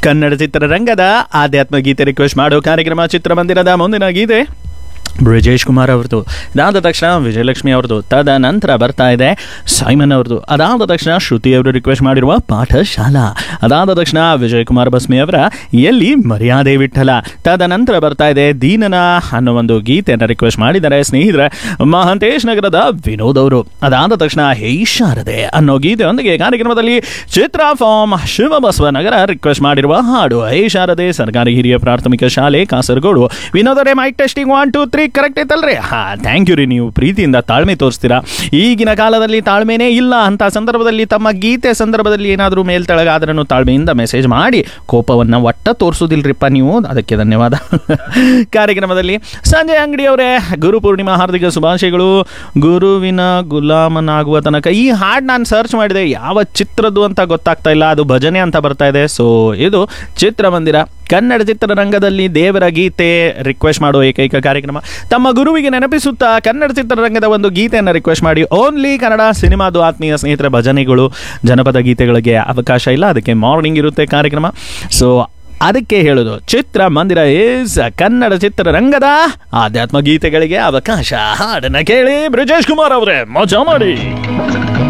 ಕನ್ನಡ ಚಿತ್ರರಂಗದ ಆಧ್ಯಾತ್ಮ ಗೀತೆ ರಿಕ್ವೆಸ್ಟ್ ಮಾಡೋ ಕಾರ್ಯಕ್ರಮ ಚಿತ್ರಮಂದಿರದ ಮುಂದಿನ ಗೀತೆ ಬ್ರಿಜೇಶ್ ಕುಮಾರ್ ಅವ್ರದ್ದು ಅದಾದ ತಕ್ಷಣ ವಿಜಯಲಕ್ಷ್ಮಿ ಅವ್ರದ್ದು ತದನಂತರ ಬರ್ತಾ ಇದೆ ಸೈಮನ್ ಅವ್ರದ್ದು ಅದಾದ ತಕ್ಷಣ ಶ್ರುತಿ ಅವರು ರಿಕ್ವೆಸ್ಟ್ ಮಾಡಿರುವ ಪಾಠಶಾಲಾ ಅದಾದ ತಕ್ಷಣ ವಿಜಯ್ ಕುಮಾರ್ ಬಸ್ಮಿ ಅವರ ಎಲ್ಲಿ ಮರ್ಯಾದೆ ವಿಠಲ ತದನಂತರ ಬರ್ತಾ ಇದೆ ದೀನನ ಅನ್ನೋ ಒಂದು ಗೀತೆಯನ್ನು ರಿಕ್ವೆಸ್ಟ್ ಮಾಡಿದ್ದಾರೆ ಸ್ನೇಹಿತರೆ ಮಹಾಂತೇಶ್ ನಗರದ ವಿನೋದ್ ಅವರು ಅದಾದ ತಕ್ಷಣ ಹೇ ಶಾರದೆ ಅನ್ನೋ ಗೀತೆಯೊಂದಿಗೆ ಕಾರ್ಯಕ್ರಮದಲ್ಲಿ ಚಿತ್ರ ಫಾರ್ಮ್ ಶಿವಬಸವ ನಗರ ರಿಕ್ವೆಸ್ಟ್ ಮಾಡಿರುವ ಹಾಡು ಹೇ ಶಾರದೆ ಸರ್ಕಾರಿ ಹಿರಿಯ ಪ್ರಾಥಮಿಕ ಶಾಲೆ ಕಾಸರಗೋಡು ವಿನೋದರೇ mike testing one two three correct ಐತಲ್ರಿ ಹಾ ಥ್ಯಾಂಕ್ ಯು ರೀ ನೀವು ಪ್ರೀತಿಯಿಂದ ತಾಳ್ಮೆ ತೋರಿಸ್ತೀರಾ ಈಗಿನ ಕಾಲದಲ್ಲಿ ತಾಳ್ಮೆನೇ ಇಲ್ಲ ಅಂತ ಸಂದರ್ಭದಲ್ಲಿ ತಮ್ಮ ಗೀತೆ ಸಂದರ್ಭದಲ್ಲಿ ಏನಾದರೂ ಮೇಲ್ತಳಗಾದ್ರೂ ತಾಳ್ಮೆಯಿಂದ ಮೆಸೇಜ್ ಮಾಡಿ ಕೋಪವನ್ನು ಒಟ್ಟ ತೋರಿಸೋದಿಲ್ರಿಪ್ಪ ನೀವು ಅದಕ್ಕೆ ಧನ್ಯವಾದ ಕಾರ್ಯಕ್ರಮದಲ್ಲಿ ಸಂಜಯ್ ಅಂಗಡಿ ಅವರೇ ಗುರು ಪೂರ್ಣಿಮಾ ಹಾರ್ದಿಕ ಶುಭಾಶಯಗಳು ಗುರುವಿನ ಗುಲಾಮನಾಗುವ ತನಕ ಈ ಹಾಡು ನಾನು ಸರ್ಚ್ ಮಾಡಿದೆ ಯಾವ ಚಿತ್ರದ್ದು ಅಂತ ಗೊತ್ತಾಗ್ತಾ ಇಲ್ಲ ಅದು ಭಜನೆ ಅಂತ ಬರ್ತಾ ಇದೆ ಸೊ ಇದು ಚಿತ್ರಮಂದಿರ ಕನ್ನಡ ಚಿತ್ರರಂಗದಲ್ಲಿ ದೇವರ ಗೀತೆ ರಿಕ್ವೆಸ್ಟ್ ಮಾಡೋ ಏಕೈಕ ಕಾರ್ಯಕ್ರಮ ತಮ್ಮ ಗುರುವಿಗೆ ನೆನಪಿಸುತ್ತಾ ಕನ್ನಡ ಚಿತ್ರರಂಗದ ಒಂದು ಗೀತೆಯನ್ನು ರಿಕ್ವೆಸ್ಟ್ ಮಾಡಿ ಓನ್ಲಿ ಕನ್ನಡ ಸಿನಿಮಾದು ಆತ್ಮೀಯ ಸ್ನೇಹಿತರ ಭಜನೆಗಳು ಜನಪದ ಗೀತೆಗಳಿಗೆ ಅವಕಾಶ ಇಲ್ಲ ಅದಕ್ಕೆ ಮಾರ್ನಿಂಗ್ ಇರುತ್ತೆ ಕಾರ್ಯಕ್ರಮ ಸೊ ಅದಕ್ಕೆ ಹೇಳೋದು ಚಿತ್ರ ಮಂದಿರ ಈಸ್ ಕನ್ನಡ ಚಿತ್ರರಂಗದ ಆಧ್ಯಾತ್ಮ ಗೀತೆಗಳಿಗೆ ಅವಕಾಶ ಹಾಡನ್ನ ಕೇಳಿ ಬ್ರಿಜೇಶ್ ಕುಮಾರ್ ಅವರೇ ಮಜಾ ಮಾಡಿ